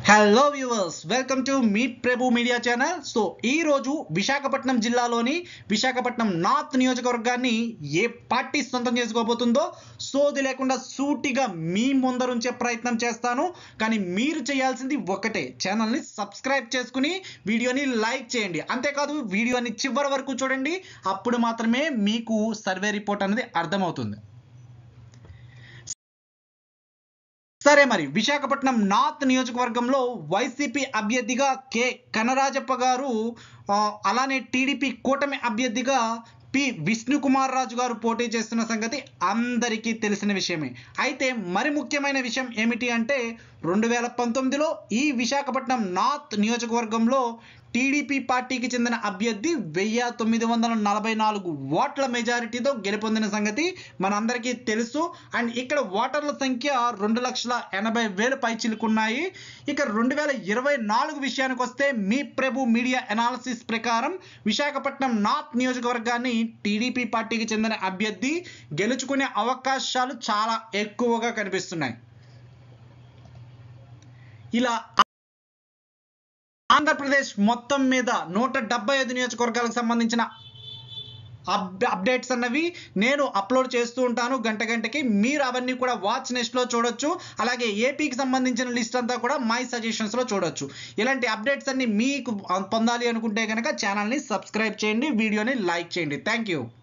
hello viewers welcome to మీ Prabhu media channel so ఈ రోజు విశాఖపట్నం జిల్లాలోని విశాఖపట్నం నార్త్ నియోజకవర్గాన్ని ఏ పార్టీ సొంతం చేసుకోబోతుందో సోది లేకుండా సూటిగా మీ ముందరుంచే ప్రయత్నం చేస్తాను కానీ మీరు చేయాల్సింది ఒకటే ఛానల్ని సబ్స్క్రైబ్ చేసుకుని వీడియోని లైక్ చేయండి అంతేకాదు వీడియోని చివరి వరకు చూడండి అప్పుడు మాత్రమే మీకు సర్వే రిపోర్ట్ అనేది అర్థమవుతుంది సరే మరి విశాఖపట్నం నార్త్ నియోజకవర్గంలో వైసీపీ అభ్యర్థిగా కె కనరాజప్ప గారు ఆ, అలానే టీడీపీ కూటమి అభ్యర్థిగా పి విష్ణుకుమార్ రాజు గారు పోటీ చేస్తున్న సంగతి అందరికీ తెలిసిన విషయమే అయితే మరి ముఖ్యమైన విషయం ఏమిటి అంటే రెండు వేల పంతొమ్మిదిలో ఈ విశాఖపట్నం నార్త్ నియోజకవర్గంలో టీడీపీ పార్టీకి చెందిన అభ్యర్థి వెయ్యి తొమ్మిది వందల నలభై నాలుగు ఓట్ల మెజారిటీతో గెలుపొందిన సంగతి మనందరికీ తెలుసు అండ్ ఇక్కడ ఓటర్ల సంఖ్య రెండు లక్షల ఎనభై వేలు పైచిలుకున్నాయి ఇక రెండు వేల ఇరవై నాలుగు విషయానికి వస్తే మీ ప్రభు మీడియా అనాలిసిస్ ప్రకారం విశాఖపట్నం నార్త్ నియోజకవర్గాన్ని టీడీపీ పార్టీకి చెందిన అభ్యర్థి గెలుచుకునే అవకాశాలు చాలా ఎక్కువగా కనిపిస్తున్నాయి ఇలా ఆంధ్రప్రదేశ్ మొత్తం మీద నూట డెబ్బై ఐదు నియోజకవర్గాలకు సంబంధించిన అప్ అప్డేట్స్ అన్నవి నేను అప్లోడ్ చేస్తూ ఉంటాను గంట గంటకి మీరు అవన్నీ కూడా వాచ్ నెస్ట్లో చూడొచ్చు అలాగే ఏపీకి సంబంధించిన లిస్ట్ అంతా కూడా మై సజెషన్స్లో చూడొచ్చు ఇలాంటి అప్డేట్స్ అన్ని మీకు పొందాలి అనుకుంటే కనుక ఛానల్ని సబ్స్క్రైబ్ చేయండి వీడియోని లైక్ చేయండి థ్యాంక్ యూ